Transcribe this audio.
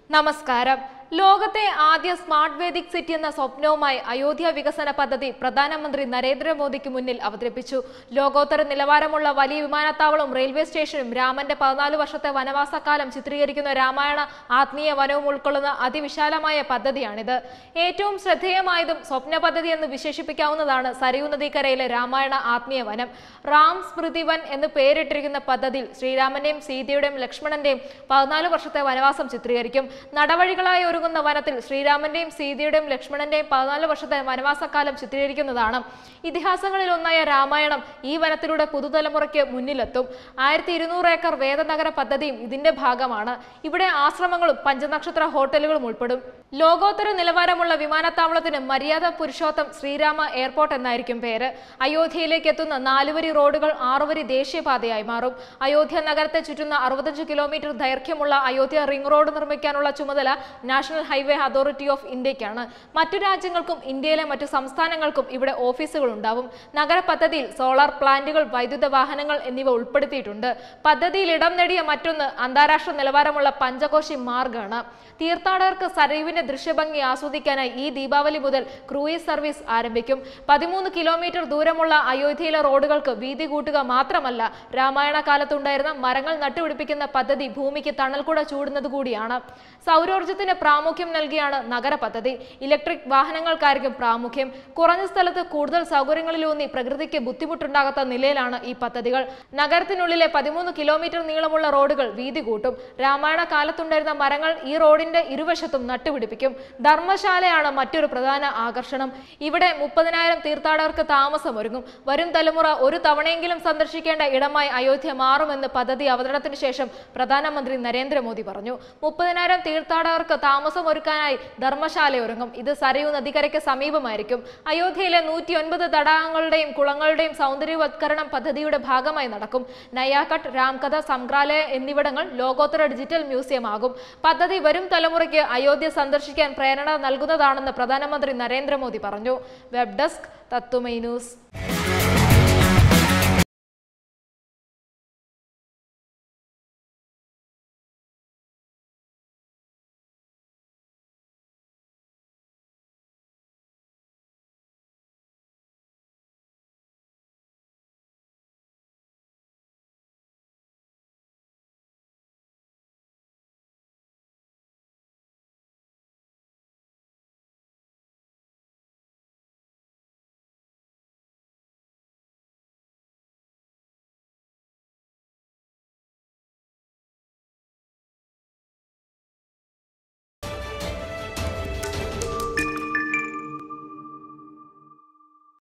നമസ്കാരം ലോകത്തെ ആദ്യ സ്മാർട്ട് വേദിക് സിറ്റി എന്ന സ്വപ്നവുമായി അയോധ്യ വികസന പദ്ധതി പ്രധാനമന്ത്രി നരേന്ദ്രമോദിക്ക് മുന്നിൽ അവതരിപ്പിച്ചു ലോകോത്തര നിലവാരമുള്ള വലിയ വിമാനത്താവളവും റെയിൽവേ സ്റ്റേഷനും രാമന്റെ പതിനാല് വർഷത്തെ വനവാസക്കാലം ചിത്രീകരിക്കുന്ന രാമായണ ആത്മീയ വനവും ഉൾക്കൊള്ളുന്ന അതിവിശാലമായ പദ്ധതിയാണിത് ഏറ്റവും ശ്രദ്ധേയമായതും സ്വപ്ന പദ്ധതി എന്ന് വിശേഷിപ്പിക്കാവുന്നതാണ് സരയൂ നദീക്കരയിലെ രാമായണ ആത്മീയ വനം റാം സ്മൃതി വൻ എന്ന് പേരിട്ടിരിക്കുന്ന പദ്ധതിയിൽ ശ്രീരാമന്റെയും സീതയുടെയും ലക്ഷ്മണന്റെയും പതിനാല് വർഷത്തെ വനവാസം ചിത്രീകരിക്കും നടവഴികളായി ഒരുങ്ങുന്ന വനത്തിൽ ശ്രീരാമന്റെയും സീതയുടെയും ലക്ഷ്മണന്റെയും പതിനാല് വർഷത്തെ വനവാസക്കാലം ചിത്രീകരിക്കുന്നതാണ് ഇതിഹാസങ്ങളിൽ ഒന്നായ രാമായണം ഈ വനത്തിലൂടെ പുതുതലമുറയ്ക്ക് മുന്നിലെത്തും ആയിരത്തി ഇരുന്നൂറ് ഏക്കർ വേദനഗര പദ്ധതിയും ഇതിന്റെ ഭാഗമാണ് ഇവിടെ ആശ്രമങ്ങളും പഞ്ചനക്ഷത്ര ഹോട്ടലുകളും ഉൾപ്പെടും ലോകോത്തര നിലവാരമുള്ള വിമാനത്താവളത്തിന് മര്യാദ പുരുഷോത്തം ശ്രീരാമ എയർപോർട്ട് എന്നായിരിക്കും പേര് അയോധ്യയിലേക്ക് എത്തുന്ന നാലുവരി റോഡുകൾ ആറുവരി ദേശീയപാതയായി മാറും അയോധ്യ നഗരത്തെ ചുറ്റുന്ന അറുപത്തഞ്ച് കിലോമീറ്റർ ദൈർഘ്യമുള്ള അയോധ്യ റിംഗ് റോഡ് നിർമ്മിക്കാനുള്ള ചുമതല നാഷണൽ ഹൈവേ അതോറിറ്റി ഓഫ് ഇന്ത്യക്കാണ് മറ്റു രാജ്യങ്ങൾക്കും ഇന്ത്യയിലെ മറ്റു സംസ്ഥാനങ്ങൾക്കും ഇവിടെ ഓഫീസുകൾ ഉണ്ടാവും നഗര പദ്ധതിയിൽ സോളാർ പ്ലാന്റുകൾ വൈദ്യുത വാഹനങ്ങൾ എന്നിവ ഉൾപ്പെടുത്തിയിട്ടുണ്ട് പദ്ധതിയിൽ ഇടം നേടിയ മറ്റൊന്ന് അന്താരാഷ്ട്ര നിലവാരമുള്ള പഞ്ചകോശി മാർഗാണ് തീർത്ഥാടകർക്ക് സരയുവിന്റെ ദൃശ്യഭംഗി ആസ്വദിക്കാനായി ഈ ദീപാവലി മുതൽ ക്രൂയിസ് സർവീസ് ആരംഭിക്കും പതിമൂന്ന് കിലോമീറ്റർ ദൂരമുള്ള അയോധ്യയിലെ റോഡുകൾക്ക് വീതി കൂട്ടുക മാത്രമല്ല രാമായണ കാലത്തുണ്ടായിരുന്ന മരങ്ങൾ നട്ടുപിടിപ്പിക്കുന്ന പദ്ധതി ഭൂമിക്ക് തണൽക്കുട ചൂടുന്നത് കൂടിയാണ് സൗരോർജ്ജത്തിന് പ്രാമുഖ്യം നൽകിയാണ് നഗര പദ്ധതി ഇലക്ട്രിക് വാഹനങ്ങൾക്കായിരിക്കും പ്രാമുഖ്യം കുറഞ്ഞ സ്ഥലത്ത് കൂടുതൽ സൗകര്യങ്ങളിലൂന്നി പ്രകൃതിക്ക് ബുദ്ധിമുട്ടുണ്ടാകാത്ത നിലയിലാണ് ഈ പദ്ധതികൾ നഗരത്തിനുള്ളിലെ പതിമൂന്ന് കിലോമീറ്റർ നീളമുള്ള റോഡുകൾ വീതി കൂട്ടും രാമായണ കാലത്തുണ്ടായിരുന്ന മരങ്ങൾ ഈ റോഡിന്റെ ഇരുവശത്തും നട്ടുപിടിപ്പിക്കും ധർമ്മശാലയാണ് മറ്റൊരു പ്രധാന ആകർഷണം ഇവിടെ മുപ്പതിനായിരം തീർത്ഥാടകർക്ക് താമസമൊരുങ്ങും വരും തലമുറ ഒരു തവണയെങ്കിലും സന്ദർശിക്കേണ്ട ഇടമായി അയോധ്യ മാറുമെന്ന് പദ്ധതി അവതരണത്തിന് ശേഷം പ്രധാനമന്ത്രി നരേന്ദ്രമോദി പറഞ്ഞു മുപ്പതിനായിരം തീർത്ഥാടകർക്ക് താമസം ഒരുക്കാനായി ധർമ്മശാല ഒരുങ്ങും ഇത് സരയൂ നദിക്കരയ്ക്ക് സമീപമായിരിക്കും അയോധ്യയിലെ നൂറ്റി ഒൻപത് തടാകങ്ങളുടെയും കുളങ്ങളുടെയും സൗന്ദര്യവത്കരണം പദ്ധതിയുടെ ഭാഗമായി നടക്കും നയാഘട്ട് രാംകഥ സംഗ്രാലയ എന്നിവിടങ്ങൾ ലോകോത്തര ഡിജിറ്റൽ മ്യൂസിയം ആകും പദ്ധതി വരും തലമുറയ്ക്ക് അയോധ്യ സന്ദർശിക്കാൻ പ്രേരണ നൽകുന്നതാണെന്ന് പ്രധാനമന്ത്രി നരേന്ദ്രമോദി പറഞ്ഞു വെബ് ഡെസ്ക് തത്തുമൈ ന്യൂസ്